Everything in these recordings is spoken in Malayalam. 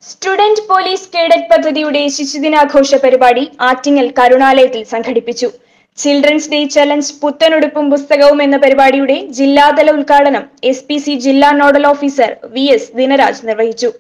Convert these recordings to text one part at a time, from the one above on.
സ്റ്റുഡന്റ് പോലീസ് കേഡറ്റ് പദ്ധതിയുടെ ശിശുദിനാഘോഷ പരിപാടി ആറ്റിങ്ങൽ കരുണാലയത്തിൽ സംഘടിപ്പിച്ചു ചിൽഡ്രൻസ് ഡേ ചലഞ്ച് പുത്തനുടുപ്പും പുസ്തകവും എന്ന പരിപാടിയുടെ ജില്ലാതല ഉദ്ഘാടനം എസ് പി സി ജില്ലാ nodal officer V S Dinaraj നിർവഹിച്ചു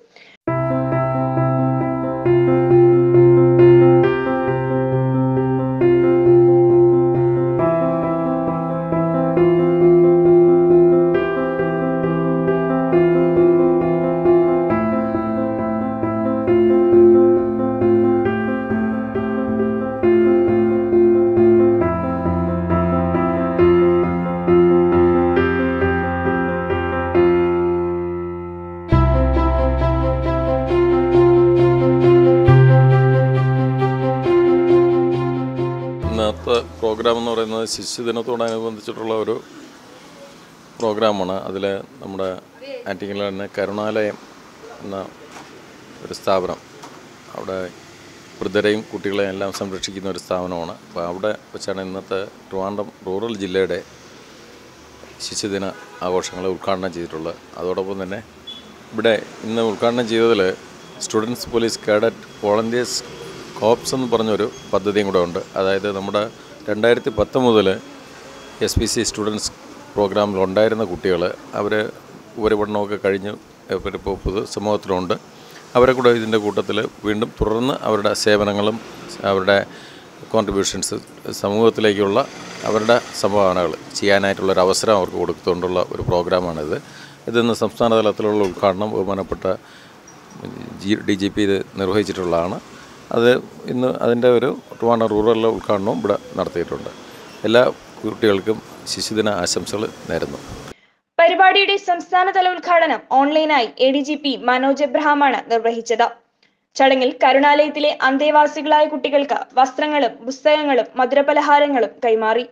ഇന്നത്തെ പ്രോഗ്രാം എന്ന് പറയുന്നത് ശിശുദിനത്തോടനുബന്ധിച്ചിട്ടുള്ള ഒരു പ്രോഗ്രാമാണ് അതിൽ നമ്മുടെ ആറ്റിങ്ങിൽ തന്നെ കരുണാലയം എന്ന ഒരു സ്ഥാപനം അവിടെ വൃദ്ധരെയും കുട്ടികളെയും എല്ലാം സംരക്ഷിക്കുന്ന ഒരു സ്ഥാപനമാണ് അപ്പോൾ അവിടെ വെച്ചാണ് ഇന്നത്തെ ട്രിവാൻഡ്രം റൂറൽ ജില്ലയുടെ ശിശുദിന ആഘോഷങ്ങൾ ഉദ്ഘാടനം ചെയ്തിട്ടുള്ളത് അതോടൊപ്പം തന്നെ ഇവിടെ ഇന്ന് ഉദ്ഘാടനം ചെയ്തതിൽ students police cadet volunteers corps എന്ന് പറഞ്ഞൊരു പദ്ധതിയും കൂടെ ഉണ്ട് അതായത് നമ്മുടെ രണ്ടായിരത്തി പത്ത് മുതൽ എസ് പി സി സ്റ്റുഡൻസ് പ്രോഗ്രാമിൽ ഉണ്ടായിരുന്ന കുട്ടികൾ അവർ ഉപരിപഠനമൊക്കെ കഴിഞ്ഞ് ഇപ്പോൾ പൊതു സമൂഹത്തിലുണ്ട് അവരെ കൂടെ ഇതിൻ്റെ കൂട്ടത്തിൽ വീണ്ടും തുടർന്ന് അവരുടെ സേവനങ്ങളും അവരുടെ കോൺട്രിബ്യൂഷൻസ് സമൂഹത്തിലേക്കുള്ള അവരുടെ സംഭാവനകൾ ചെയ്യാനായിട്ടുള്ളൊരു അവസരം അവർക്ക് കൊടുത്തുകൊണ്ടുള്ള ഒരു പ്രോഗ്രാമാണിത് ഇതിന്ന് സംസ്ഥാന തലത്തിലുള്ള ഉദ്ഘാടനം ബഹുമാനപ്പെട്ട ജി ഡി ജി പി ഇത് നിർവഹിച്ചിട്ടുള്ളതാണ് അത് ഇന്ന് അതിൻ്റെ ഒരു ട്രിവാൻഡ്രം റൂറലിലെ ഉദ്ഘാടനവും ഇവിടെ നടത്തിയിട്ടുണ്ട് എല്ലാ കുട്ടികൾക്കും ശിശുദിന ആശംസകൾ നേരുന്നു പരിപാടിയുടെ സംസ്ഥാനതല ഉദ്ഘാടനം ഓൺലൈനായി A D G P Manoj എബ്രഹാമാണ് നിർവഹിച്ചത് ചടങ്ങിൽ കരുണാലയത്തിലെ അന്തേവാസികളായ കുട്ടികൾക്ക് വസ്ത്രങ്ങളും പുസ്തകങ്ങളും മധുരപലഹാരങ്ങളും കൈമാറി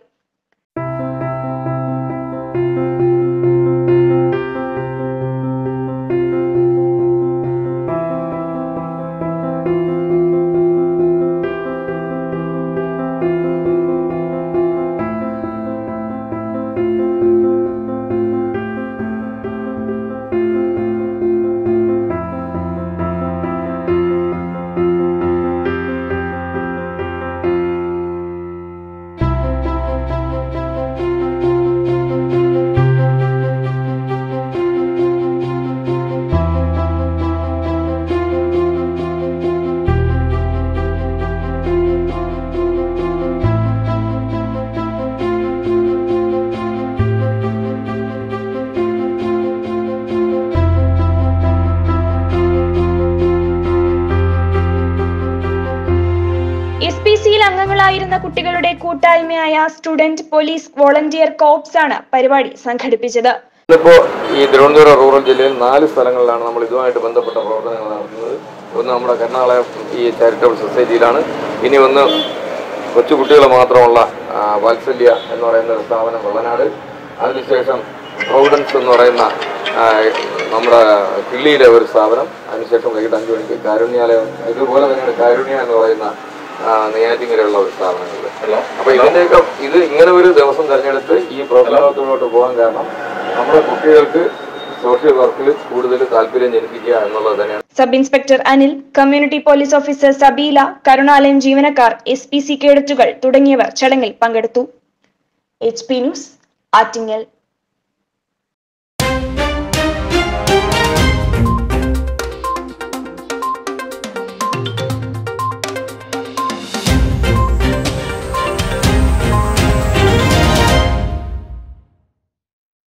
എസ് പി സിയിൽ അംഗങ്ങളായിരുന്ന കുട്ടികളുടെ കൂട്ടായ്മയായ സ്റ്റുഡന്റ് പോലീസ് വോളണ്ടിയർ കോപ്സ് ആണ് പരിപാടി സംഘടിപ്പിച്ചത് ഇന്നിപ്പോൾ ഈ തിരുവനന്തപുരം റൂറൽ ജില്ലയിൽ നാല് സ്ഥലങ്ങളിലാണ് നമ്മൾ ഇതുമായിട്ട് ബന്ധപ്പെട്ട പ്രവർത്തനങ്ങൾ നടത്തുന്നത് ഒന്ന് നമ്മുടെ കർണാടക ഈ ചാരിറ്റബിൾ സൊസൈറ്റിയിലാണ് ഇനി ഒന്ന് കൊച്ചുകുട്ടികൾ മാത്രമുള്ള ആ, വാത്സല്യ എന്ന് പറയുന്ന ഒരു സ്ഥാപനം വെള്ളനാട് അതിനുശേഷം പ്രൊവിഡൻസ് എന്ന് പറയുന്ന ആ, നമ്മുടെ കിള്ളിയിലെ ഒരു സ്ഥാപനം അതിനുശേഷം വൈകിട്ട് അഞ്ച് മണിക്ക് കാരുണ്യാലയം ഇതുപോലെ തന്നെയാണ് കാരുണ്യ എന്ന് പറയുന്ന ആ, നെയ്യാറ്റിങ്ങരയുള്ള ഒരു സ്ഥാപനങ്ങൾ അപ്പൊ ഇതിന്റെയൊക്കെ ഇത് ഇങ്ങനെ ഒരു ദിവസം തെരഞ്ഞെടുത്ത് ഈ പ്രവർത്തനത്തിലോട്ട് പോകാൻ കാരണം നമ്മുടെ കുട്ടികൾക്ക് സോഷ്യൽ വർക്കിൽ കൂടുതൽ താല്പര്യം ജനിപ്പിക്കുക എന്നുള്ളത് തന്നെയാണ് sub inspector Anil community police officer Sabeela Karunalayam ജീവനക്കാർ എസ് പി സി കേഡറ്റുകൾ തുടങ്ങിയവർ ചടങ്ങിൽ പങ്കെടുത്തു എച്ച് പി ന്യൂസ് ആറ്റിങ്ങൽ